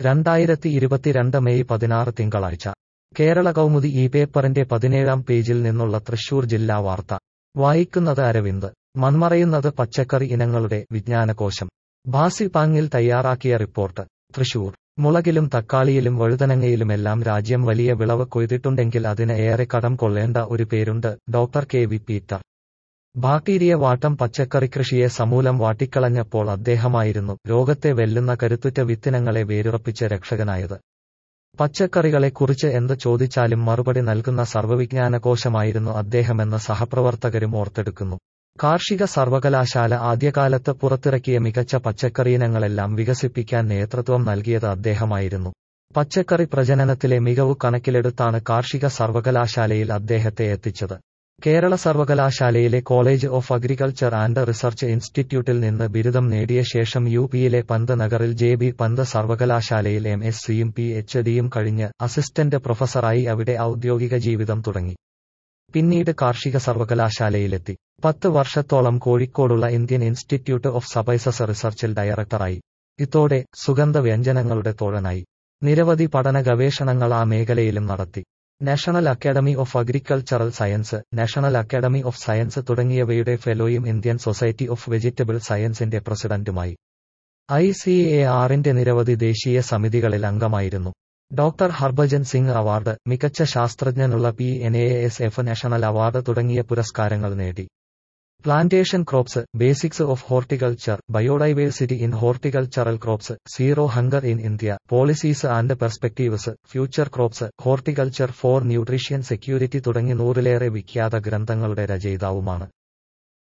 രണ്ടായിരത്തി ഇരുപത്തിരണ്ട് മെയ് പതിനാറ് തിങ്കളാഴ്ച കേരള കൗമുദി ഈ പേപ്പറിന്റെ പതിനേഴാം പേജിൽ നിന്നുള്ള തൃശൂർ ജില്ലാ വാർത്ത വായിക്കുന്നത് അരവിന്ദ് മൺമറയുന്നത് പച്ചക്കറി ഇനങ്ങളുടെ വിജ്ഞാനകോശം ഭാസി പാങ്ങിൽ തയ്യാറാക്കിയ റിപ്പോർട്ട് തൃശൂർ മുളകിലും തക്കാളിയിലും വഴുതനങ്ങയിലുമെല്ലാം രാജ്യം വലിയ വിളവ് കൊയ്തിട്ടുണ്ടെങ്കിൽ അതിന് ഏറെ കടം കൊള്ളേണ്ട ഒരു പേരുണ്ട് doctor K V Peter bacteria വാട്ടം പച്ചക്കറി കൃഷിയെ സമൂലം വാട്ടിക്കളഞ്ഞപ്പോൾ അദ്ദേഹമായിരുന്നു രോഗത്തെ വെല്ലുന്ന കരുത്തുറ്റ വിത്തിനങ്ങളെ വേരുറപ്പിച്ച് രക്ഷകനായത് പച്ചക്കറികളെക്കുറിച്ച് എന്ത് ചോദിച്ചാലും മറുപടി നൽകുന്ന സർവ്വവിജ്ഞാനകോശമായിരുന്നു അദ്ദേഹമെന്ന് സഹപ്രവർത്തകരും ഓർത്തെടുക്കുന്നു കാർഷിക സർവകലാശാല ആദ്യകാലത്ത് പുറത്തിറക്കിയ മികച്ച പച്ചക്കറിയിനങ്ങളെല്ലാം വികസിപ്പിക്കാൻ നേതൃത്വം നൽകിയത് അദ്ദേഹമായിരുന്നു പച്ചക്കറി പ്രജനനത്തിലെ മികവ് കണക്കിലെടുത്താണ് കാർഷിക സർവകലാശാലയിൽ അദ്ദേഹത്തെ എത്തിച്ചത് കേരള സർവകലാശാലയിലെ college of agriculture and research ഇൻസ്റ്റിറ്റ്യൂട്ടിൽ നിന്ന് ബിരുദം നേടിയ ശേഷം യു പിയിലെ പന്ത് നഗറിൽ ജെ ബി പന്ത് സർവകലാശാലയിൽ എം എസ് സിയും പി എച്ച് ഡിയും കഴിഞ്ഞ് അസിസ്റ്റന്റ് പ്രൊഫസറായി അവിടെ ഔദ്യോഗിക ജീവിതം തുടങ്ങി പിന്നീട് കാർഷിക സർവകലാശാലയിലെത്തി പത്ത് വർഷത്തോളം കോഴിക്കോടുള്ള ഇന്ത്യൻ ഇൻസ്റ്റിറ്റ്യൂട്ട് ഓഫ് സബൈസസ് റിസർച്ചിൽ ഡയറക്ടറായി ഇതോടെ സുഗന്ധ വ്യഞ്ജനങ്ങളുടെ തോഴനായി നിരവധി പഠന ഗവേഷണങ്ങൾ ആ മേഖലയിലും നടത്തി national academy of agricultural science national academy of science തുടങ്ങിയവയുടെ ഫെലോയും ഇന്ത്യൻ സൊസൈറ്റി ഓഫ് വെജിറ്റബിൾ സയൻസിന്റെ പ്രസിഡന്റുമായി ഐ സി എ ആറിന്റെ നിരവധി ദേശീയ സമിതികളിൽ അംഗമായിരുന്നു ഡോക്ടർ ഹർഭജൻ സിംഗ് അവാർഡ് മികച്ച ശാസ്ത്രജ്ഞനുള്ള P N A S F national award തുടങ്ങിയ പുരസ്കാരങ്ങൾ നേടി plantation crops basics of horticulture biodiversity in horticultural crops zero hunger in India policies and perspectives future crops horticulture for nutrition security തുടങ്ങി നൂറിലേറെ വിഖ്യാത ഗ്രന്ഥങ്ങളുടെ രചയിതാവുമാണ്